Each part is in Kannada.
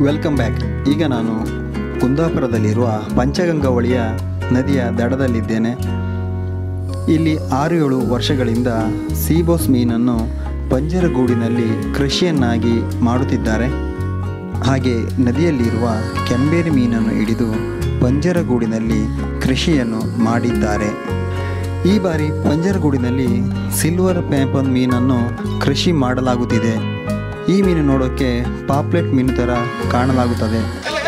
ವೆಲ್ಕಮ್ ಬ್ಯಾಕ್ ಈಗ ನಾನು ಕುಂದಾಪುರದಲ್ಲಿರುವ ಪಂಚಗಂಗಾ ಹೊಳೆಯ ನದಿಯ ದಡದಲ್ಲಿದ್ದೇನೆ ಇಲ್ಲಿ ಆರು ಏಳು ವರ್ಷಗಳಿಂದ ಸೀಬೋಸ್ ಮೀನನ್ನು ಪಂಜರಗೂಡಿನಲ್ಲಿ ಕೃಷಿಯನ್ನಾಗಿ ಮಾಡುತ್ತಿದ್ದಾರೆ ಹಾಗೆ ನದಿಯಲ್ಲಿರುವ ಕೆಂಬೇರಿ ಮೀನನ್ನು ಹಿಡಿದು ಪಂಜರಗೂಡಿನಲ್ಲಿ ಕೃಷಿಯನ್ನು ಮಾಡಿದ್ದಾರೆ ಈ ಬಾರಿ ಪಂಜರಗೂಡಿನಲ್ಲಿ ಸಿಲ್ವರ್ ಪ್ಯಾಂಪನ್ ಮೀನನ್ನು ಕೃಷಿ ಮಾಡಲಾಗುತ್ತಿದೆ ಈ ಮೀನು ನೋಡೋಕ್ಕೆ ಪಾಪ್ಲೆಟ್ ಮೀನು ಥರ ಕಾಣಲಾಗುತ್ತದೆ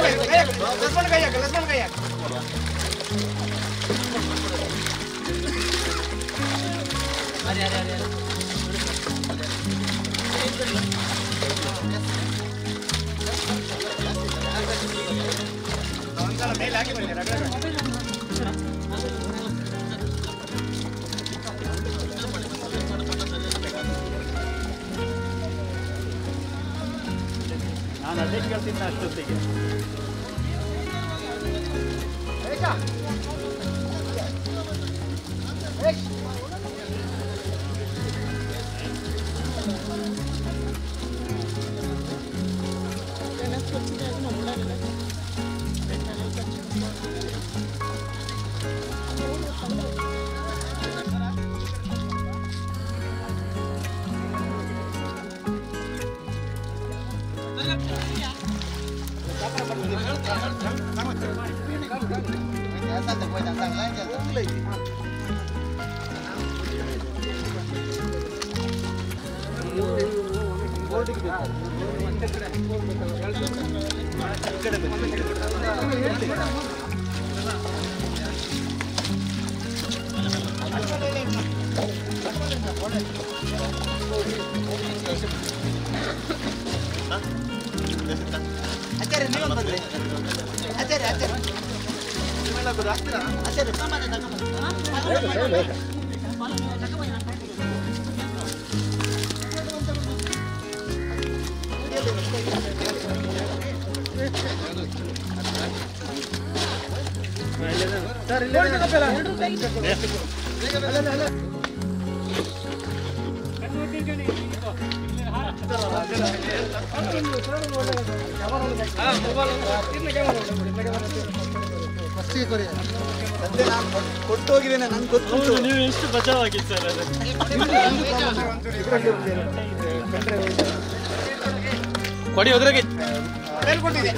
ನಾನು ಅದೇ ಕೇಳ್ತಿದ್ದೆ ಅಷ್ಟೊತ್ತಿಗೆ ಆಚಾರ್ಯ ನೀವು ಬಂದ್ರಿ ಆಚಾರ್ಯ ಆಚಾರ್ಯ ಆಚಾರ್ಯ ಸಾಮಾನ್ಯ ತಗೊಂಬನ್ನಿ. ತಂದೆ ನಾನು ಕೊಟ್ಟು ಹೋಗಿದ್ದೇನೆ ನಂಗೆ ಗೊತ್ತುಂಟು ನೀವು ಎಷ್ಟು ಬಚಾವಾಗಿ ಸರ್ ಅದು ಕೊಡಿ ಹೋದ್ರಾಗೆ ಹೇಳ್ಕೊಟ್ಟಿದೆ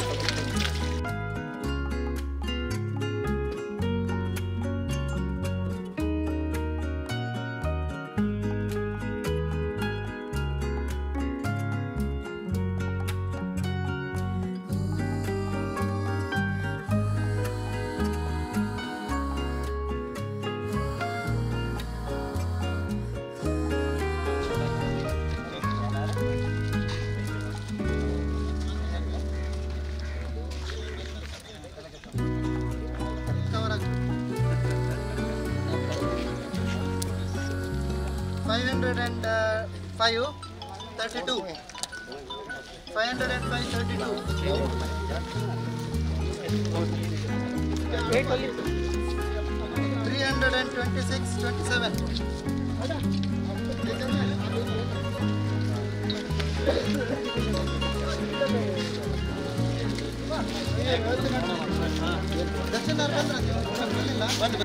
five hundred and five thirty two five hundred and five thirty two three hundred and twenty six twenty seven Darshan ಅವ್ರು ಬಂದ್ರ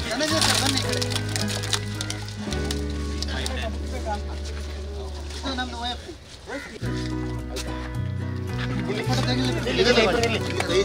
ಧನಂಜಯ ಸರ್ ಬನ್ನಿ ಈ ಕಡೆ ಇದು ನಮ್ದು ವೈಫ್ ಫೋಟೋ ತೆಗಿಲಿಕ್ಕೆ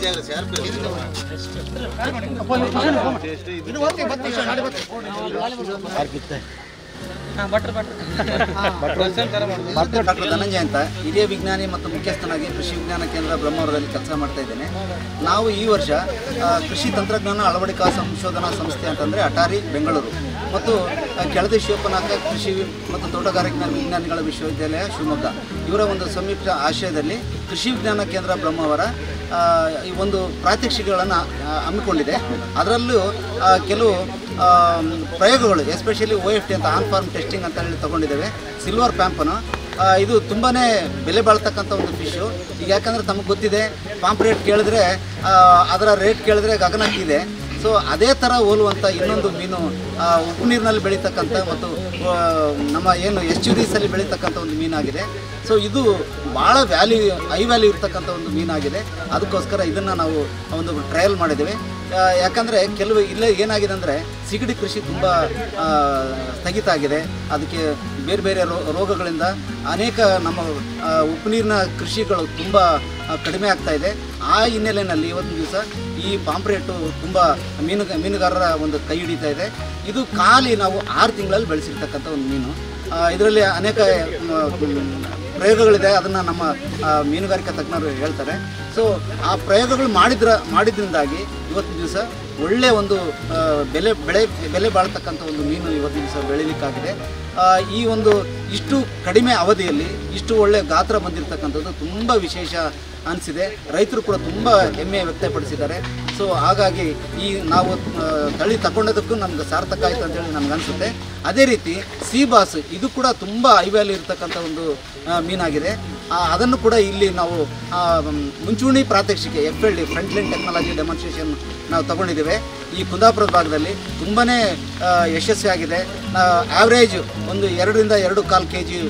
ಡಾಕ್ಟರ್ ಧನಂಜಯ ಅಂತ ಹಿರಿಯ ವಿಜ್ಞಾನಿ ಮತ್ತು ಮುಖ್ಯಸ್ಥನಾಗಿ ಕೃಷಿ ವಿಜ್ಞಾನ ಕೇಂದ್ರ ಬ್ರಹ್ಮಾವರದಲ್ಲಿ ಕೆಲಸ ಮಾಡ್ತಾ ಇದ್ದೇನೆ ನಾವು ಈ ವರ್ಷ ಆ, ಕೃಷಿ ತಂತ್ರಜ್ಞಾನ ಅಳವಡಿಕಾ ಸಂಶೋಧನಾ ಸಂಸ್ಥೆ ಅಂತಂದರೆ ಅಟಾರಿ ಬೆಂಗಳೂರು ಮತ್ತು ಆ, ಕೆಳದಿ ಶಿವಪ್ಪನಾಥ ಕೃಷಿ ಮತ್ತು ತೋಟಗಾರಿಕೆ ವಿಜ್ಞಾನಿಗಳ ವಿಶ್ವವಿದ್ಯಾಲಯ ಶಿವಮೊಗ್ಗ ಇವರ ಒಂದು ಸಂಯುಕ್ತ ಆಶಯದಲ್ಲಿ ಕೃಷಿ ವಿಜ್ಞಾನ ಕೇಂದ್ರ ಬ್ರಹ್ಮಾವರ ಆ, ಈ ಒಂದು ಪ್ರಾತ್ಯಕ್ಷಿಕೆಗಳನ್ನು ಹಮ್ಮಿಕೊಂಡಿದೆ ಅದರಲ್ಲೂ ಆ, ಕೆಲವು ಆ, ಪ್ರಯೋಗಗಳು ಎಸ್ಪೆಷಲಿ ಒ ಎಫ್ ಟಿ ಅಂತ ಆನ್ ಫಾರ್ಮ್ ಟೆಸ್ಟಿಂಗ್ ಅಂತ ಹೇಳಿ ತಗೊಂಡಿದ್ದೇವೆ ಸಿಲ್ವರ್ ಪ್ಯಾಂಪನು ಆ, ಇದು ತುಂಬಾ ಬೆಲೆ ಬಾಳ್ತಕ್ಕಂಥ ಒಂದು ಫಿಶು ಈಗ ಯಾಕಂದರೆ ತಮಗೆ ಗೊತ್ತಿದೆ ಪಾಂಪ್ ರೇಟ್ ಕೇಳಿದ್ರೆ ಆ, ಅದರ ರೇಟ್ ಕೇಳಿದ್ರೆ ಗಗನಕ್ಕಿದೆ ಸೊ ಅದೇ ಥರ ಹೋಲುವಂಥ ಇನ್ನೊಂದು ಮೀನು ಆ, ಉಪ್ಪು ನೀರಿನಲ್ಲಿ ಬೆಳೀತಕ್ಕಂಥ ಮತ್ತು ಆ, ನಮ್ಮ ಏನು ಎಸ್ ಯು ಅಲ್ಲಿ ಬೆಳೀತಕ್ಕಂಥ ಒಂದು ಮೀನಾಗಿದೆ ಸೊ ಇದು ಭಾಳ ವ್ಯಾಲ್ಯೂ ಹೈ ವ್ಯಾಲ್ಯೂ ಇರ್ತಕ್ಕಂಥ ಒಂದು ಮೀನಾಗಿದೆ ಅದಕ್ಕೋಸ್ಕರ ಇದನ್ನು ನಾವು ಒಂದು ಟ್ರಯಲ್ ಮಾಡಿದ್ದೇವೆ ಆ, ಯಾಕಂದರೆ ಕೆಲವು ಇಲ್ಲೇ ಏನಾಗಿದೆ ಅಂದರೆ ಸಿಗಡಿ ಕೃಷಿ ತುಂಬ ಆ, ಸ್ಥಗಿತ ಆಗಿದೆ ಅದಕ್ಕೆ ಬೇರೆ ಬೇರೆ ರೋ ರೋಗಗಳಿಂದ ಅನೇಕ ನಮ್ಮ ಆ, ಉಪ್ಪು ನೀರಿನ ಕೃಷಿಗಳು ತುಂಬ ಆ, ಕಡಿಮೆ ಆಗ್ತಾ ಇದೆ ಆ ಹಿನ್ನೆಲೆಯಲ್ಲಿ ಇವತ್ತಿನ ದಿವಸ ಈ ಪಾಂಪ್ರೇಟು ತುಂಬ ಮೀನು ಮೀನುಗಾರರ ಒಂದು ಕೈ ಹಿಡಿತಾ ಇದೆ ಇದು ಖಾಲಿ ನಾವು ಆರು ತಿಂಗಳಲ್ಲಿ ಬೆಳೆಸಿರ್ತಕ್ಕಂಥ ಒಂದು ಮೀನು ಇದರಲ್ಲಿ ಅನೇಕ ಮ್, ಪ್ರಯೋಗಗಳಿದೆ ಅದನ್ನು ನಮ್ಮ ಆ, ಮೀನುಗಾರಿಕಾ ತಜ್ಞರು ಹೇಳ್ತಾರೆ ಸೊ ಆ ಪ್ರಯೋಗಗಳು ಮಾಡಿದ್ರ ಮಾಡಿದ್ರಿಂದಾಗಿ ಇವತ್ತಿನ ದಿವಸ ಒಳ್ಳೆಯ ಒಂದು ಆ, ಬೆಲೆ ಬೆಳೆ ಬೆಲೆ ಬಾಳ್ತಕ್ಕಂಥ ಒಂದು ಮೀನು ಇವತ್ತಿನ ದಿವಸ ಬೆಳೀಲಿಕ್ಕಾಗಿದೆ ಆ, ಈ ಒಂದು ಇಷ್ಟು ಕಡಿಮೆ ಅವಧಿಯಲ್ಲಿ ಇಷ್ಟು ಒಳ್ಳೆಯ ಗಾತ್ರ ಬಂದಿರತಕ್ಕಂಥದ್ದು ತುಂಬ ವಿಶೇಷ ಅನಿಸಿದೆ ರೈತರು ಕೂಡ ತುಂಬ ಹೆಮ್ಮೆ ವ್ಯಕ್ತಪಡಿಸಿದ್ದಾರೆ ಸೊ ಹಾಗಾಗಿ ಈ ನಾವು ಆ, ತಳಿ ತಗೊಂಡದಕ್ಕೂ ನಮ್ಗೆ ಸಾರ್ಥಕ ಆಯಿತು ಅಂತೇಳಿ ನಮ್ಗೆ ಅನಿಸುತ್ತೆ ಅದೇ ರೀತಿ ಸೀಬಾಸ್ ಇದು ಕೂಡ ತುಂಬ ಹೈ ವ್ಯಾಲ್ಯೂ ಇರತಕ್ಕಂಥ ಒಂದು ಆ, ಮೀನಾಗಿದೆ ಆ, ಅದನ್ನು ಕೂಡ ಇಲ್ಲಿ ನಾವು ಆ, ಮ್, ಮುಂಚೂಣಿ ಪ್ರಾತ್ಯಕ್ಷಿಕೆ F L D front line technology demonstration ನಾವು ತಗೊಂಡಿದ್ದೇವೆ ಈ ಕುಂದಾಪುರದ ಭಾಗದಲ್ಲಿ ತುಂಬಾ ಯಶಸ್ವಿಯಾಗಿದೆ ಆವ್ರೇಜ್ ಒಂದು ಎರಡರಿಂದ ಎರಡು ಕಾಲು ಕೆ ಜಿ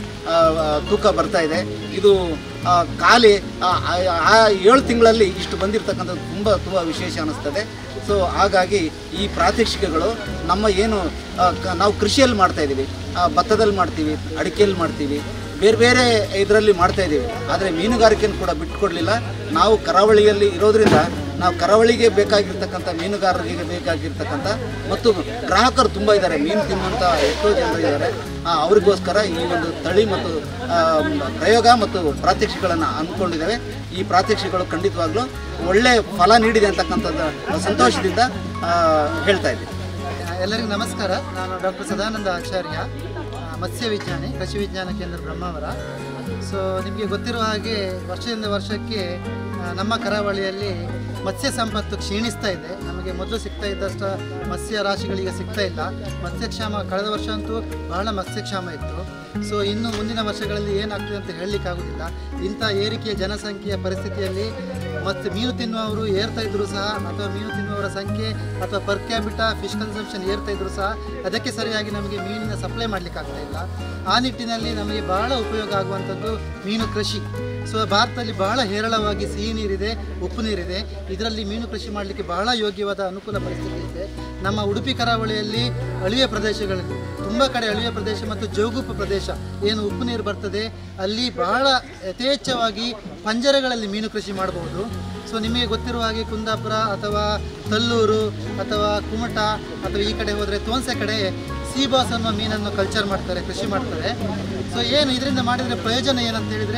ತೂಕ ಬರ್ತಾ ಇದೆ ಇದು ಆ, ಖಾಲಿ ಆ, ಆ- ಆ ಏಳು ತಿಂಗಳಲ್ಲಿ ಇಷ್ಟು ಬಂದಿರತಕ್ಕಂಥದ್ದು ತುಂಬ ತುಂಬ ವಿಶೇಷ ಅನ್ನಿಸ್ತದೆ ಸೊ ಹಾಗಾಗಿ ಈ ಪ್ರಾತ್ಯಕ್ಷಿಕೆಗಳು ನಮ್ಮ ಏನು ಆ, ಕ- ನಾವು ಕೃಷಿಯಲ್ಲಿ ಮಾಡ್ತಾ ಇದ್ದೀವಿ ಆ, ಭತ್ತದಲ್ಲಿ ಮಾಡ್ತೀವಿ ಅಡಿಕೆಯಲ್ಲಿ ಮಾಡ್ತೀವಿ ಬೇರೆ ಬೇರೆ ಇದರಲ್ಲಿ ಮಾಡ್ತಾ ಇದ್ದೀವಿ ಆದರೆ ಮೀನುಗಾರಿಕೆಯನ್ನು ಕೂಡ ಬಿಟ್ಟುಕೊಡ್ಲಿಲ್ಲ ನಾವು ಕರಾವಳಿಯಲ್ಲಿ ಇರೋದ್ರಿಂದ ನಾವು ಕರಾವಳಿಗೆ ಬೇಕಾಗಿರ್ತಕ್ಕಂಥ ಮೀನುಗಾರರಿಗೆ ಬೇಕಾಗಿರ್ತಕ್ಕಂಥ ಮತ್ತು ಗ್ರಾಹಕರು ತುಂಬ ಇದ್ದಾರೆ ಮೀನು ತಿನ್ನುವಂಥ ಎಷ್ಟೋ ಜನರು ಇದ್ದಾರೆ ಆ, ಅವರಿಗೋಸ್ಕರ ಈ ಒಂದು ತಳಿ ಮತ್ತು ಆ, ಪ್ರಯೋಗ ಮತ್ತು ಪ್ರಾತ್ಯಕ್ಷಿಗಳನ್ನು ಅಂದ್ಕೊಂಡಿದ್ದೇವೆ ಈ ಪ್ರಾತ್ಯಕ್ಷಿಗಳು ಖಂಡಿತವಾಗ್ಲೂ ಒಳ್ಳೆ ಫಲ ನೀಡಿದೆ ಅಂತಕ್ಕಂಥದ್ದು ಸಂತೋಷದಿಂದ ಆ, ಹೇಳ್ತಾ ಇದ್ದೀವಿ ಎಲ್ಲರಿಗೂ ನಮಸ್ಕಾರ ನಾನು ಡಾಕ್ಟರ್ ಸದಾನಂದ ಆಚಾರ್ಯ ಆ, ಮತ್ಸ್ಯ ವಿಜ್ಞಾನಿ ಕೃಷಿ ವಿಜ್ಞಾನ ಕೇಂದ್ರ ಬ್ರಹ್ಮಾವರ ಸೊ ನಿಮಗೆ ಗೊತ್ತಿರುವ ಹಾಗೆ ವರ್ಷದಿಂದ ವರ್ಷಕ್ಕೆ ಆ, ನಮ್ಮ ಕರಾವಳಿಯಲ್ಲಿ ಮತ್ಸ್ಯ ಸಂಪತ್ತು ಕ್ಷೀಣಿಸ್ತಾ ಇದೆ ನಮಗೆ ಮೊದಲು ಸಿಗ್ತಾ ಇದ್ದಷ್ಟು ಮತ್ಸ್ಯ ರಾಶಿಗಳಿಗೆ ಸಿಗ್ತಾ ಇಲ್ಲ ಮತ್ಸ್ಯಕ್ಷಾಮ ಕಳೆದ ವರ್ಷ ಅಂತೂ ಬಹಳ ಮತ್ಸ್ಯಕ್ಷಾಮ ಇತ್ತು ಸೊ ಇನ್ನು ಮುಂದಿನ ವರ್ಷಗಳಲ್ಲಿ ಏನಾಗ್ತದೆ ಅಂತ ಹೇಳಲಿಕ್ಕಾಗೋದಿಲ್ಲ ಇಂಥ ಏರಿಕೆಯ ಜನಸಂಖ್ಯೆಯ ಪರಿಸ್ಥಿತಿಯಲ್ಲಿ ಮತ್ತು ಮೀನು ತಿನ್ನುವವರು ಏರ್ತಾ ಇದ್ರು ಸಹ ಅಥವಾ ಮೀನು ತಿನ್ನುವವರ ಸಂಖ್ಯೆ ಅಥವಾ ಪರ್ ಕ್ಯಾಪಿಟಾ ಫಿಶ್ ಕನ್ಸಂಪ್ಷನ್ ಏರ್ತಾ ಇದ್ರು ಸಹ ಅದಕ್ಕೆ ಸರಿಯಾಗಿ ನಮಗೆ ಮೀನಿನ ಸಪ್ಲೈ ಮಾಡಲಿಕ್ಕೆ ಆಗ್ತಾ ಇಲ್ಲ ಆ ನಿಟ್ಟಿನಲ್ಲಿ ನಮಗೆ ಬಹಳ ಉಪಯೋಗ ಆಗುವಂಥದ್ದು ಮೀನು ಕೃಷಿ ಸೊ ಭಾರತದಲ್ಲಿ ಬಹಳ ಹೇರಳವಾಗಿ ಸಿಹಿ ನೀರಿದೆ ಉಪ್ಪು ನೀರಿದೆ ಇದರಲ್ಲಿ ಮೀನು ಕೃಷಿ ಮಾಡಲಿಕ್ಕೆ ಬಹಳ ಯೋಗ್ಯವಾದ ಅನುಕೂಲ ಪರಿಸ್ಥಿತಿ ಇದೆ ನಮ್ಮ ಉಡುಪಿ ಕರಾವಳಿಯಲ್ಲಿ ಅಳಿವೆ ಪ್ರದೇಶಗಳಲ್ಲಿ ತುಂಬ ಕಡೆ ಅಳಿವೆ ಪ್ರದೇಶ ಮತ್ತು ಜೋಗುಪ್ಪು ಪ್ರದೇಶ ಏನು ಉಪ್ಪು ನೀರು ಬರ್ತದೆ ಅಲ್ಲಿ ಬಹಳ ಯಥೇಚ್ಛವಾಗಿ ಪಂಜರಗಳಲ್ಲಿ ಮೀನು ಕೃಷಿ ಮಾಡಬಹುದು ಸೊ ನಿಮಗೆ ಗೊತ್ತಿರುವ ಹಾಗೆ ಕುಂದಾಪುರ ಅಥವಾ ತಲ್ಲೂರು ಅಥವಾ ಕುಮಟ ಅಥವಾ ಈ ಕಡೆ ಹೋದರೆ ತೋನ್ಸೆ ಕಡೆ ಸೀಬಾಸ್ ಅನ್ನುವ ಮೀನನ್ನು ಕಲ್ಚರ್ ಮಾಡ್ತಾರೆ ಕೃಷಿ ಮಾಡ್ತಾರೆ ಸೊ ಏನು ಇದರಿಂದ ಮಾಡಿದರೆ ಪ್ರಯೋಜನ ಏನಂತ ಹೇಳಿದರೆ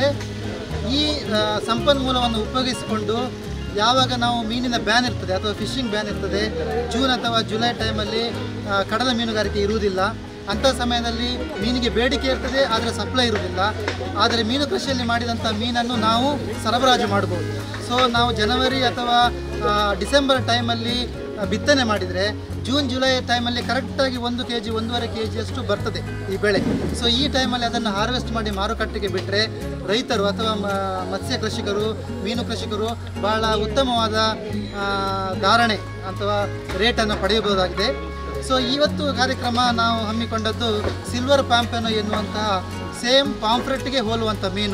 ಈ ಆ, ಸಂಪನ್ಮೂಲವನ್ನು ಉಪಯೋಗಿಸಿಕೊಂಡು ಯಾವಾಗ ನಾವು ಮೀನಿನ ಬ್ಯಾನ್ ಇರ್ತದೆ ಅಥವಾ ಫಿಶಿಂಗ್ ಬ್ಯಾನ್ ಇರ್ತದೆ ಜೂನ್ ಅಥವಾ ಜುಲೈ ಟೈಮಲ್ಲಿ ಆ, ಕಡಲ ಮೀನುಗಾರಿಕೆ ಇರುವುದಿಲ್ಲ ಅಂಥ ಸಮಯದಲ್ಲಿ ಮೀನಿಗೆ ಬೇಡಿಕೆ ಇರ್ತದೆ ಆದರೆ ಸಪ್ಲೈ ಇರುವುದಿಲ್ಲ ಆದರೆ ಮೀನು ಕೃಷಿಯಲ್ಲಿ ಮಾಡಿದಂಥ ಮೀನನ್ನು ನಾವು ಸರಬರಾಜು ಮಾಡ್ಬೋದು ಸೊ ನಾವು ಜನವರಿ ಅಥವಾ ಆ, ಡಿಸೆಂಬರ್ ಟೈಮಲ್ಲಿ ಆ, ಬಿತ್ತನೆ ಮಾಡಿದರೆ ಜೂನ್ ಜುಲೈ ಟೈಮಲ್ಲಿ ಕರೆಕ್ಟಾಗಿ ಒಂದು ಕೆ ಜಿ ಒಂದೂವರೆ ಕೆ ಜಿಯಷ್ಟು ಬರ್ತದೆ ಈ ಬೆಳೆ ಸೊ ಈ ಟೈಮಲ್ಲಿ ಅದನ್ನು ಹಾರ್ವೆಸ್ಟ್ ಮಾಡಿ ಮಾರುಕಟ್ಟೆಗೆ ಬಿಟ್ಟರೆ ರೈತರು ಅಥವಾ ಮ- ಮತ್ಸ್ಯ ಕೃಷಿಕರು ಮೀನು ಕೃಷಿಕರು ಬಹಳ ಉತ್ತಮವಾದ ಆ, ಧಾರಣೆ ಅಥವಾ ರೇಟನ್ನು ಪಡೆಯಬಹುದಾಗಿದೆ ಸೊ ಇವತ್ತು ಕಾರ್ಯಕ್ರಮ ನಾವು ಹಮ್ಮಿಕೊಂಡದ್ದು ಸಿಲ್ವರ್ ಪ್ಯಾಂಪೆನೋ ಎನ್ನುವಂತಹ ಸೇಮ್ ಪಾಂಫ್ರೆಟ್ಗೆ ಹೋಲುವಂಥ ಮೀನು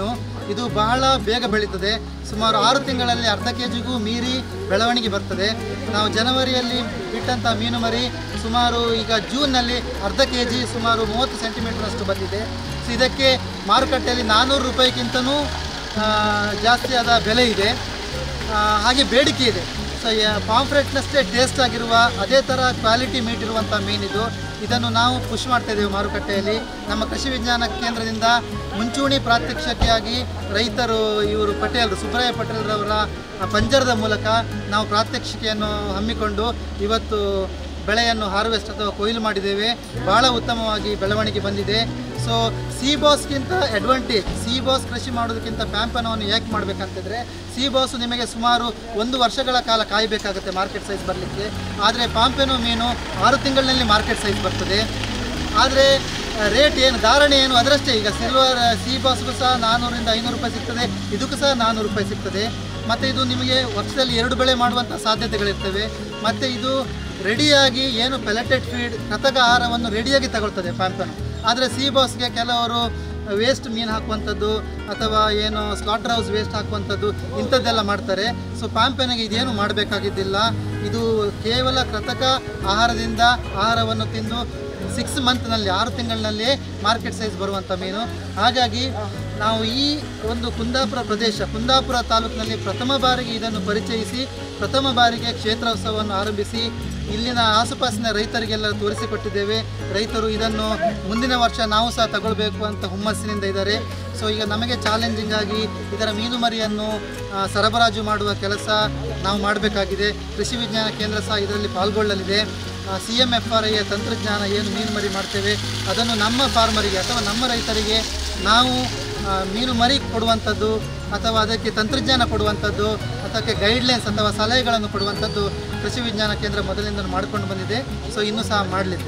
ಇದು ಬಹಳ ಬೇಗ ಬೆಳೀತದೆ ಸುಮಾರು ಆರು ತಿಂಗಳಲ್ಲಿ ಅರ್ಧ ಕೆ ಜಿಗೂ ಮೀರಿ ಬೆಳವಣಿಗೆ ಬರ್ತದೆ ನಾವು ಜನವರಿಯಲ್ಲಿ ಬಿಟ್ಟಂಥ ಮೀನು ಮರಿ ಸುಮಾರು ಈಗ ಜೂನ್ನಲ್ಲಿ ಅರ್ಧ ಕೆ ಜಿ ಸುಮಾರು ಮೂವತ್ತು ಸೆಂಟಿಮೀಟರಷ್ಟು ಬಂದಿದೆ ಸೊ ಇದಕ್ಕೆ ಮಾರುಕಟ್ಟೆಯಲ್ಲಿ ನಾನ್ನೂರು ರೂಪಾಯಿಗಿಂತನೂ ಆ, ಜಾಸ್ತಿ ಆದ ಬೆಲೆ ಇದೆ ಆ, ಹಾಗೆ ಬೇಡಿಕೆ ಇದೆ ಸೊ ಪಾಂಫ್ರೆಟ್ನಷ್ಟೇ ಟೇಸ್ಟ್ ಆಗಿರುವ ಅದೇ ಥರ ಕ್ವಾಲಿಟಿ ಮೀಟ್ ಇರುವಂಥ ಮೀನಿದು ಇದನ್ನು ನಾವು ಪುಷ್ ಮಾಡ್ತಾ ಇದ್ದೇವೆ ಮಾರುಕಟ್ಟೆಯಲ್ಲಿ ನಮ್ಮ ಕೃಷಿ ವಿಜ್ಞಾನ ಕೇಂದ್ರದಿಂದ ಮುಂಚೂಣಿ ಪ್ರಾತ್ಯಕ್ಷಿಕೆಯಾಗಿ ರೈತರು ಇವರು ಪಟೇಲ್ ಸುಬ್ರಯ್ಯ ಪಟೇಲ್ರವರ ಪಂಜರದ ಮೂಲಕ ನಾವು ಪ್ರಾತ್ಯಕ್ಷಿಕೆಯನ್ನು ಹಮ್ಮಿಕೊಂಡು ಇವತ್ತು ಬೆಳೆಯನ್ನು ಹಾರ್ವೆಸ್ಟ್ ಅಥವಾ ಕೊಯ್ಲು ಮಾಡಿದ್ದೇವೆ ಬಹಳ ಉತ್ತಮವಾಗಿ ಬೆಳವಣಿಗೆ ಬಂದಿದೆ ಸೊ ಸಿ ಬಾಸ್ಗಿಂತ ಅಡ್ವಾಂಟೇಜ್ ಸಿ ಬಾಸ್ ಕೃಷಿ ಮಾಡೋದಕ್ಕಿಂತ ಪ್ಯಾಂಪನವನ್ನು ಏಕೆ ಮಾಡಬೇಕಂತಿದ್ರೆ ಸಿ ಬಾಸು ನಿಮಗೆ ಸುಮಾರು ಒಂದು ವರ್ಷಗಳ ಕಾಲ ಕಾಯಬೇಕಾಗುತ್ತೆ ಮಾರ್ಕೆಟ್ ಸೈಜ್ ಬರಲಿಕ್ಕೆ ಆದರೆ ಪಾಂಪೆನೋ ಮೀನು ಆರು ತಿಂಗಳಿನಲ್ಲಿ ಮಾರ್ಕೆಟ್ ಸೈಜ್ ಬರ್ತದೆ ಆದರೆ ರೇಟ್ ಏನು ಧಾರಣೆ ಏನು ಅದರಷ್ಟೇ ಈಗ ಸಿಲ್ವರ್ ಸಿ ಬಾಸ್ಗೂ ಸಹ ನಾನ್ನೂರಿಂದ ಐನೂರು ರೂಪಾಯಿ ಸಿಗ್ತದೆ ಇದಕ್ಕೂ ಸಹ ನಾನ್ನೂರು ರೂಪಾಯಿ ಸಿಗ್ತದೆ ಮತ್ತು ಇದು ನಿಮಗೆ ವರ್ಷದಲ್ಲಿ ಎರಡು ಬೆಳೆ ಮಾಡುವಂಥ ಸಾಧ್ಯತೆಗಳಿರ್ತವೆ ಮತ್ತು ಇದು ರೆಡಿಯಾಗಿ ಏನು ಪೆಲೆಟೆಡ್ ಫೀಡ್ ಕೃತಕ ಆಹಾರವನ್ನು ರೆಡಿಯಾಗಿ ತಗೊಳ್ತದೆ ಪ್ಯಾಂಪನ್ ಆದರೆ ಸಿ ಬಾಸ್ಗೆ ಕೆಲವರು ವೇಸ್ಟ್ ಮೀನು ಹಾಕುವಂಥದ್ದು ಅಥವಾ ಏನು ಸ್ಲಾಟರ್ ಹೌಸ್ ವೇಸ್ಟ್ ಹಾಕುವಂಥದ್ದು ಇಂಥದ್ದೆಲ್ಲ ಮಾಡ್ತಾರೆ ಸೊ ಪಾಂಪೆನಿಗೆ ಇದೇನು ಮಾಡಬೇಕಾಗಿದ್ದಿಲ್ಲ ಇದು ಕೇವಲ ಕೃತಕ ಆಹಾರದಿಂದ ಆಹಾರವನ್ನು ತಿಂದು ಸಿಕ್ಸ್ ಮಂತ್ನಲ್ಲಿ ಆರು ತಿಂಗಳಿನಲ್ಲಿ ಮಾರ್ಕೆಟ್ ಸೈಜ್ ಬರುವಂಥ ಮೀನು ಹಾಗಾಗಿ ನಾವು ಈ ಒಂದು ಕುಂದಾಪುರ ಪ್ರದೇಶ ಕುಂದಾಪುರ ತಾಲೂಕಿನಲ್ಲಿ ಪ್ರಥಮ ಬಾರಿಗೆ ಇದನ್ನು ಪರಿಚಯಿಸಿ ಪ್ರಥಮ ಬಾರಿಗೆ ಕ್ಷೇತ್ರೋತ್ಸವವನ್ನು ಆರಂಭಿಸಿ ಇಲ್ಲಿನ ಆಸುಪಾಸಿನ ರೈತರಿಗೆಲ್ಲ ತೋರಿಸಿಕೊಟ್ಟಿದ್ದೇವೆ ರೈತರು ಇದನ್ನು ಮುಂದಿನ ವರ್ಷ ನಾವು ಸಹ ತಗೊಳ್ಬೇಕು ಅಂತ ಹುಮ್ಮಸ್ಸಿನಿಂದ ಇದ್ದಾರೆ ಸೊ ಈಗ ನಮಗೆ ಚಾಲೆಂಜಿಂಗ್ ಆಗಿ ಇದರ ಮೀನು ಮರಿಯನ್ನು ಆ, ಸರಬರಾಜು ಮಾಡುವ ಕೆಲಸ ನಾವು ಮಾಡಬೇಕಾಗಿದೆ ಕೃಷಿ ವಿಜ್ಞಾನ ಕೇಂದ್ರ ಸಹ ಇದರಲ್ಲಿ ಪಾಲ್ಗೊಳ್ಳಲಿದೆ ಸಿ ಎಮ್ ಎಫ್ ಆರ್ ಐಯ ತಂತ್ರಜ್ಞಾನ ಏನು ಮೀನು ಮರಿ ಮಾಡ್ತೇವೆ ಅದನ್ನು ನಮ್ಮ ಫಾರ್ಮರಿಗೆ ಅಥವಾ ನಮ್ಮ ರೈತರಿಗೆ ನಾವು ಆ, ಮೀನು ಮರಿ ಕೊಡುವಂಥದ್ದು ಅಥವಾ ಅದಕ್ಕೆ ತಂತ್ರಜ್ಞಾನ ಕೊಡುವಂಥದ್ದು ಅದಕ್ಕೆ ಗೈಡ್ಲೈನ್ಸ್ ಅಥವಾ ಸಲಹೆಗಳನ್ನು ಕೊಡುವಂಥದ್ದು ಕೃಷಿ ವಿಜ್ಞಾನ ಕೇಂದ್ರ ಮೊದಲಿಂದ ಮಾಡಿಕೊಂಡು ಬಂದಿದೆ ಸೊ ಇನ್ನೂ ಸಹ ಮಾಡಲಿದೆ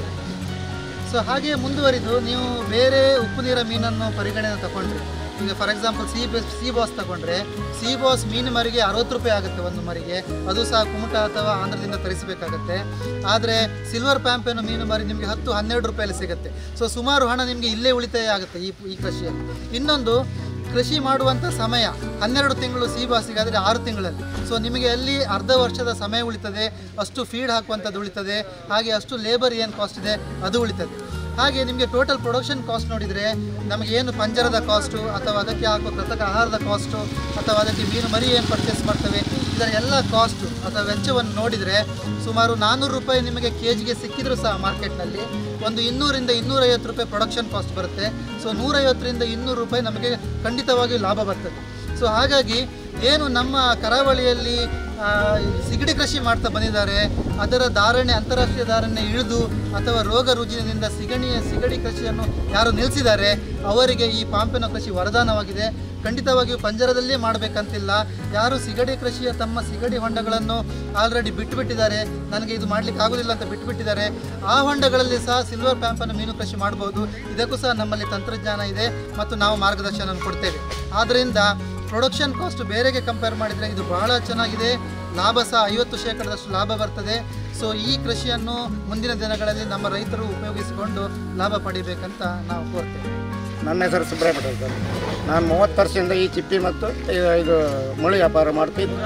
ಸೊ ಹಾಗೆ ಮುಂದುವರಿದು ನೀವು ಬೇರೆ ಉಪ್ಪು ನೀರ ಮೀನನ್ನು ಪರಿಗಣನೆ ತಗೊಂಡ್ರೆ ಈಗ for example sea bass sea bass ತಗೊಂಡ್ರೆ ಸಿ ಬಾಸ್ ಮೀನು ಮರಿಗೆ ಅರವತ್ತು ರೂಪಾಯಿ ಆಗುತ್ತೆ ಒಂದು ಮರಿಗೆ ಅದು ಸಹ ಕುಮಟ ಅಥವಾ ಆಂಧ್ರದಿಂದ ತರಿಸಬೇಕಾಗತ್ತೆ ಆದರೆ ಸಿಲ್ವರ್ ಪ್ಯಾಂಪೇನು ಮೀನು ಮರಿ ನಿಮಗೆ ಹತ್ತು ಹನ್ನೆರಡು ರೂಪಾಯಲ್ಲಿ ಸಿಗುತ್ತೆ ಸೊ ಸುಮಾರು ಹಣ ನಿಮಗೆ ಇಲ್ಲೇ ಉಳಿತಾಯ ಆಗುತ್ತೆ ಈ ಈ ಕೃಷಿಯಲ್ಲಿ ಇನ್ನೊಂದು ಕೃಷಿ ಮಾಡುವಂಥ ಸಮಯ ಹನ್ನೆರಡು ತಿಂಗಳು ಸಿ ಬಾಸಿಗಾದರೆ ಆರು ತಿಂಗಳಲ್ಲಿ ಸೊ ನಿಮಗೆ ಅಲ್ಲಿ ಅರ್ಧ ವರ್ಷದ ಸಮಯ ಉಳಿತದೆ ಅಷ್ಟು ಫೀಡ್ ಹಾಕುವಂಥದ್ದು ಉಳಿತದೆ ಹಾಗೆ ಅಷ್ಟು ಲೇಬರ್ ಏನು ಕಾಸ್ಟ್ ಇದೆ ಅದು ಉಳಿತದೆ ಹಾಗೆ ನಿಮಗೆ ಟೋಟಲ್ ಪ್ರೊಡಕ್ಷನ್ ಕಾಸ್ಟ್ ನೋಡಿದರೆ ನಮಗೆ ಏನು ಪಂಜರದ ಕಾಸ್ಟು ಅಥವಾ ಅದಕ್ಕೆ ಹಾಕುವ ಕೃತಕ ಆಹಾರದ ಕಾಸ್ಟು ಅಥವಾ ಅದಕ್ಕೆ ಮೀನು ಮರಿ ಏನು ಪರ್ಚೇಸ್ ಮಾಡ್ತೇವೆ ಇದರ ಎಲ್ಲ ಕಾಸ್ಟು ಅಥವಾ ವೆಚ್ಚವನ್ನು ನೋಡಿದರೆ ಸುಮಾರು ನಾನ್ನೂರು ರೂಪಾಯಿ ನಿಮಗೆ ಕೆ ಜಿಗೆ ಸಿಕ್ಕಿದ್ರು ಸಹ ಮಾರ್ಕೆಟ್ನಲ್ಲಿ ಒಂದು ಇನ್ನೂರಿಂದ ಇನ್ನೂರೈವತ್ತು ರೂಪಾಯಿ ಪ್ರೊಡಕ್ಷನ್ ಕಾಸ್ಟ್ ಬರುತ್ತೆ ಸೊ ನೂರೈವತ್ತರಿಂದ ಇನ್ನೂರು ರೂಪಾಯಿ ನಮಗೆ ಖಂಡಿತವಾಗಿಯೂ ಲಾಭ ಬರ್ತದೆ ಸೊ ಹಾಗಾಗಿ ಏನು ನಮ್ಮ ಕರಾವಳಿಯಲ್ಲಿ ಆ, ಸಿಗಡಿ ಕೃಷಿ ಮಾಡ್ತಾ ಬಂದಿದ್ದಾರೆ ಅದರ ಧಾರಣೆ ಅಂತಾರಾಷ್ಟ್ರೀಯ ಧಾರಣೆ ಇಳಿದು ಅಥವಾ ರೋಗ ರುಜಿನದಿಂದ ಸಿಗಣಿಯ ಸಿಗಡಿ ಕೃಷಿಯನ್ನು ಯಾರು ನಿಲ್ಲಿಸಿದ್ದಾರೆ ಅವರಿಗೆ ಈ ಪಾಂಪಿನ ಕೃಷಿ ವರದಾನವಾಗಿದೆ ಖಂಡಿತವಾಗಿಯೂ ಪಂಜರದಲ್ಲೇ ಮಾಡಬೇಕಂತಿಲ್ಲ ಯಾರು ಸಿಗಡಿ ಕೃಷಿಯ ತಮ್ಮ ಸಿಗಡಿ ಹೊಂಡಗಳನ್ನು ಆಲ್ರೆಡಿ ಬಿಟ್ಟುಬಿಟ್ಟಿದ್ದಾರೆ ನನಗೆ ಇದು ಮಾಡಲಿಕ್ಕೆ ಆಗೋದಿಲ್ಲ ಅಂತ ಬಿಟ್ಟುಬಿಟ್ಟಿದ್ದಾರೆ ಆ ಹೊಂಡಗಳಲ್ಲಿ ಸಹ ಸಿಲ್ವರ್ ಪ್ಯಾಂಪನ್ನು ಮೀನು ಕೃಷಿ ಮಾಡಬಹುದು ಇದಕ್ಕೂ ಸಹ ನಮ್ಮಲ್ಲಿ ತಂತ್ರಜ್ಞಾನ ಇದೆ ಮತ್ತು ನಾವು ಮಾರ್ಗದರ್ಶನ ಕೊಡ್ತೇವೆ ಆದ್ದರಿಂದ ಪ್ರೊಡಕ್ಷನ್ ಕಾಸ್ಟ್ ಬೇರೆಗೆ ಕಂಪೇರ್ ಮಾಡಿದರೆ ಇದು ಬಹಳ ಚೆನ್ನಾಗಿದೆ ಲಾಭ ಸಹ ಐವತ್ತು ಶೇಕಡದಷ್ಟು ಲಾಭ ಬರ್ತದೆ ಸೊ ಈ ಕೃಷಿಯನ್ನು ಮುಂದಿನ ದಿನಗಳಲ್ಲಿ ನಮ್ಮ ರೈತರು ಉಪಯೋಗಿಸಿಕೊಂಡು ಲಾಭ ಪಡಿಬೇಕಂತ ನಾವು ಕೋರ್ತೇವೆ ನನ್ನ ಹೆಸರು ಸುಬ್ರಹ್ಮ ಪಟೇಲ್ ಸರ್ ನಾನು ಮೂವತ್ತು ವರ್ಷದಿಂದ ಈ ಚಿಪ್ಪಿ ಮತ್ತು ಇದು ಇದು ಮುಳಿ ವ್ಯಾಪಾರ ಮಾಡ್ತಿದ್ದೆ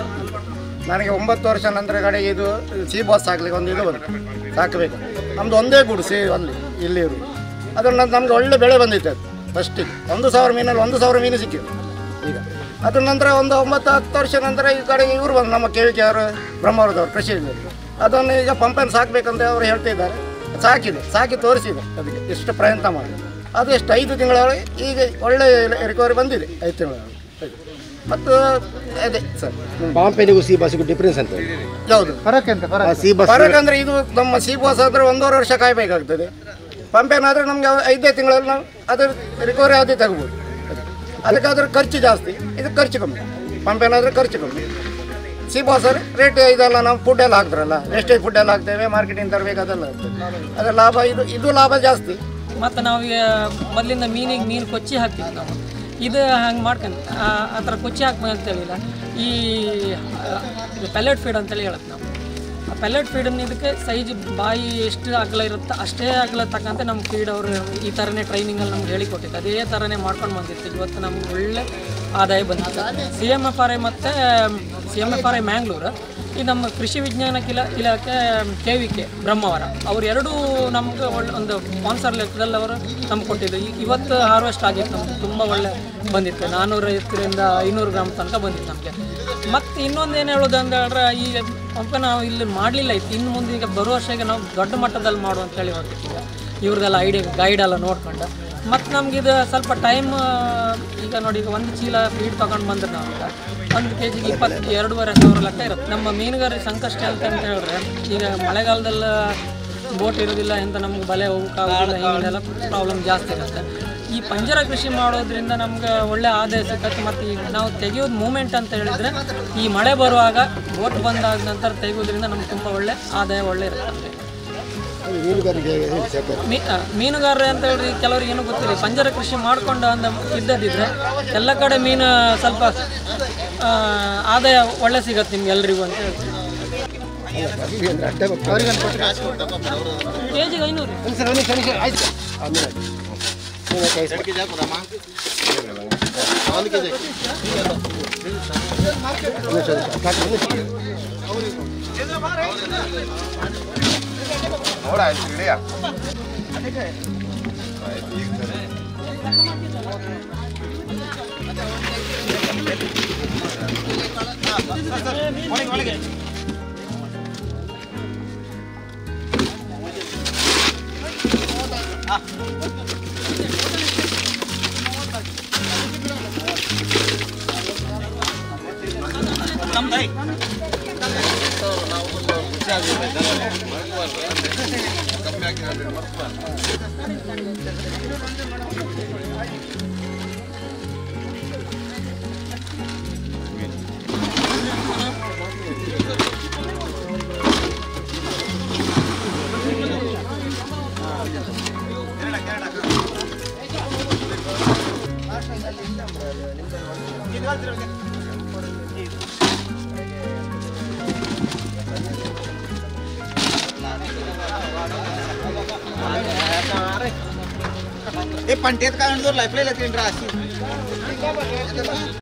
ನನಗೆ ಒಂಬತ್ತು ವರ್ಷ ನಂತರ ಕಡೆಗೆ ಇದು ಸಿ ಬಾಸ್ ಸಾಕ್ಲಿಕ್ಕೆ ಒಂದು ಇದು ಬಂತು ಸಾಕಬೇಕು ನಮ್ಮದು ಒಂದೇ ಗುಡಿಸಿ ಅಲ್ಲಿ ಇಲ್ಲಿ ಇರು ಅದನ್ನು ನಮ್ಗೆ ಒಳ್ಳೆ ಬೆಳೆ ಬಂದಿತ್ತು ಅದು ಫಸ್ಟಿಗೆ ಒಂದು ಸಾವಿರ ಮೀನಲ್ಲಿ ಒಂದು ಸಾವಿರ ಮೀನು ಸಿಕ್ಕಿದೆ ಈಗ ಅದ್ರ ನಂತರ ಒಂದು ಒಂಬತ್ತು ಹತ್ತು ವರ್ಷ ನಂತರ ಈ ಕಡೆಗೆ ಇವರು ಬಂದು ನಮ್ಮ ಕೆ ವಿ ಕೆ ಅವರು ಬ್ರಹ್ಮವರದವರು ಕೃಷಿಯಲ್ಲಿ ಅದನ್ನು ಈಗ ಪಂಪನ್ನು ಸಾಕಬೇಕಂತ ಅವರು ಹೇಳ್ತಿದ್ದಾರೆ ಸಾಕಿದೆ ಸಾಕಿ ತೋರಿಸಿದೆ ಅದಕ್ಕೆ ಎಷ್ಟು ಪ್ರಯತ್ನ ಮಾಡಿ ಅದು ಎಷ್ಟು ಐದು ತಿಂಗಳವರೆಗೆ ಈಗ ಒಳ್ಳೆ ರಿಕವರಿ ಬಂದಿದೆ ಐದು ತಿಂಗಳವರೆಗೆ ಮತ್ತು ಅದೇ ಸರ್ ಪಾಂಪೆನಿಗೂ ಸಿ ಬಸ್ಸಿಗೂ ಡಿಫ್ರೆನ್ಸ್ ಅಂತ ಯಾವುದು ಫರಕ್ ಅಂತ ಫರಕ್ ಸಿ ಬಸ್ ಫರಕ್ ಅಂದರೆ ಇದು ನಮ್ಮ ಸಿ ಬಾಸ್ ಆದರೆ ಒಂದೂವರೆ ವರ್ಷ ಕಾಯಬೇಕಾಗ್ತದೆ ಪಂಪೇನಾದರೆ ನಮಗೆ ಐದೇ ತಿಂಗಳಲ್ಲಿ ನಾವು ಅದರ ರಿಕವರಿ ಅದೇ ತಗೋಬೋದು ಅದಕ್ಕಾದ್ರೆ ಖರ್ಚು ಜಾಸ್ತಿ ಇದು ಖರ್ಚು ಕಮ್ಮಿ ಪಂಪೇನಾದರೆ ಖರ್ಚು ಕಮ್ಮಿ ಸಿ ಬಾಸ್ ರೇಟ್ ಇದೆಲ್ಲ ನಾವು ಫುಡ್ ಎಲ್ಲ ಹಾಕ್ತಾರಲ್ಲ ವೇಸ್ಟೇಜ್ ಫುಡ್ ಎಲ್ಲ ಹಾಕ್ತೇವೆ ಮಾರ್ಕೆಟಿಂಗ್ ತರಬೇಕು ಅದೆಲ್ಲ ಆಗ್ತದೆ ಅದರ ಲಾಭ ಇದು ಇದು ಲಾಭ ಜಾಸ್ತಿ ಮತ್ತು ನಾವು ಈಗ ಮೊದಲಿಂದ ಮೀನಿಗೆ ಮೀನು ಕೊಚ್ಚಿ ಹಾಕ್ತೀವಿ ನಾವು ಇದು ಹಂಗೆ ಮಾಡ್ಕೊಂಡು ಆ ಥರ ಕೊಚ್ಚಿ ಹಾಕ್ಬೇಕಂತೇಳಿಲ್ಲ ಈ ಪೆಲೆಟ್ ಫೀಡ್ ಅಂತೇಳಿ ಹೇಳುತ್ತೆ ನಾವು ಆ ಪೆಲೆಟ್ ಫೀಡನ್ನು ಇದಕ್ಕೆ ಸೈಜ್ ಬಾಯಿ ಎಷ್ಟು ಅಗಲ ಇರುತ್ತೋ ಅಷ್ಟೇ ಅಗಲ ತಕ್ಕಂತೆ ನಮ್ಮ ಫೀಡ್ ಅವರು ಈ ಥರನೇ ಟ್ರೈನಿಂಗಲ್ಲಿ ನಮ್ಗೆ ಹೇಳಿಕೊಟ್ಟಿದ್ದು ಅದೇ ಥರನೇ ಮಾಡ್ಕೊಂಡು ಬಂದಿತ್ತು ಇವತ್ತು ನಮ್ಗೆ ಒಳ್ಳೆ ಆದಾಯ ಬಂದಿತ್ತು C M F R I ಮತ್ತು C M F R I Mangalore ಈ ನಮ್ಮ ಕೃಷಿ ವಿಜ್ಞಾನ ಇಲಾ ಇಲಾಖೆ ಕೆ ವಿ ಕೆ ಬ್ರಹ್ಮಾವರ ಅವ್ರು ಎರಡೂ ನಮ್ಗೆ ಒಳ್ಳೆ ಒಂದು ಸ್ಪಾನ್ಸರ್ ಲೆಕ್ಕದಲ್ಲಿ ಅವರು ನಮ್ಗೆ ಕೊಟ್ಟಿದ್ದು ಈ- ಇವತ್ತು ಹಾರ್ವೆಸ್ಟ್ ಆಗಿತ್ತು ನಮ್ಗೆ ತುಂಬ ಒಳ್ಳೆ ಬಂದಿತ್ತು ನಾನ್ನೂರೈವತ್ತರಿಂದ ಐನೂರು ಗ್ರಾಮ್ ತನಕ ಬಂದಿತ್ತು ನಮಗೆ ಮತ್ತು ಇನ್ನೊಂದು ಏನು ಹೇಳೋದು ಅಂತ ಹೇಳಿದ್ರೆ ಈ ಪಂಪ ನಾವು ಇಲ್ಲಿ ಮಾಡಲಿಲ್ಲ ಇತ್ತು ಇನ್ನು ಮುಂದೆ ಈಗ ಬರೋ ವರ್ಷಕ್ಕೆ ನಾವು ದೊಡ್ಡ ಮಟ್ಟದಲ್ಲಿ ಮಾಡು ಅಂತೇಳಿ ಹೊರಟಿದ್ದೀಗ ಇವ್ರದ್ದೆಲ್ಲ ಐಡಿಯಾ ಗೈಡ್ ಎಲ್ಲ ನೋಡ್ಕೊಂಡು ಮತ್ತು ನಮಗಿದು ಸ್ವಲ್ಪ ಟೈಮ್ ಈಗ ನೋಡಿ ಈಗ ಒಂದು ಚೀಲ ಫೀಡ್ ತಗೊಂಡು ಬಂದ್ರೆ ನಾವು ಈಗ ಒಂದು ಕೆ ಜಿಗೆ ಇಪ್ಪತ್ತು ಎರಡೂವರೆ ಸಾವಿರ ಲೆಕ್ಕ ಇರುತ್ತೆ ನಮ್ಮ ಮೀನುಗಾರರಿಗೆ ಸಂಕಷ್ಟ ಅಂತ ಅಂತ ಹೇಳಿದ್ರೆ ಈಗ ಮಳೆಗಾಲದಲ್ಲಿ ಬೋಟ್ ಇರೋದಿಲ್ಲ ಅಂತ ನಮ್ಗೆ ಬಲೆ ಹೋಗೋಕ್ಕಾಗೋದಿಲ್ಲ ಹಿಂಗೆಲ್ಲ ಪ್ರಾಬ್ಲಮ್ ಜಾಸ್ತಿ ಇರುತ್ತೆ ಈ ಪಂಜರ ಕೃಷಿ ಮಾಡೋದ್ರಿಂದ ನಮ್ಗೆ ಒಳ್ಳೆ ಆದಾಯ ಸಿಕ್ಕತ್ತೆ ಮತ್ತು ಈಗ ನಾವು ತೆಗೆಯೋದು ಮೂಮೆಂಟ್ ಅಂತ ಹೇಳಿದರೆ ಈ ಮಳೆ ಬರುವಾಗ ಬೋಟ್ ಬಂದಾದ ನಂತರ ತೆಗೆಯೋದ್ರಿಂದ ನಮ್ಗೆ ತುಂಬ ಒಳ್ಳೆ ಆದಾಯ ಒಳ್ಳೆ ಇರುತ್ತೆ ಮೀನುಗಾರಿಕೆ ಹೇಳಿ ಸಾಕು ಮೀ ಆ, ಮೀನುಗಾರರು ಅಂತ ಹೇಳಿ ಕೆಲವರಿಗೆ ಏನೂ ಗೊತ್ತಿಲ್ಲ ಪಂಜರ ಕೃಷಿ ಮಾಡ್ಕೊಂಡು ಅಂದ ಇದ್ದದಿದ್ರೆ ಎಲ್ಲ ಕಡೆ ಮೀನು ಸ್ವಲ್ಪ ಆ, ಆದಾಯ ಒಳ್ಳೆ ಸಿಗತ್ತೆ ನಿಮ್ಗೆ ಎಲ್ರಿಗೂ ಅಂತ ಹೇಳ್ತೀನಿ ಅಂದ್ರೆ ಅಡ್ಡ ಕೆ ಜಿಗೆ ಐನೂರು ಒಂದು ಸಲ ಒಂದು ನಿಮಿಷ ಆಯ್ತು ಆಮೇಲೆ ಮೀನಕ್ಕೆ ಐದು ಒಂದು ನಿಮಿಷ, ಸಾಕು, ಒಂದು ನಿಮಿಷ. ए पंटेत काय म्हणतो लाईफलाईन येते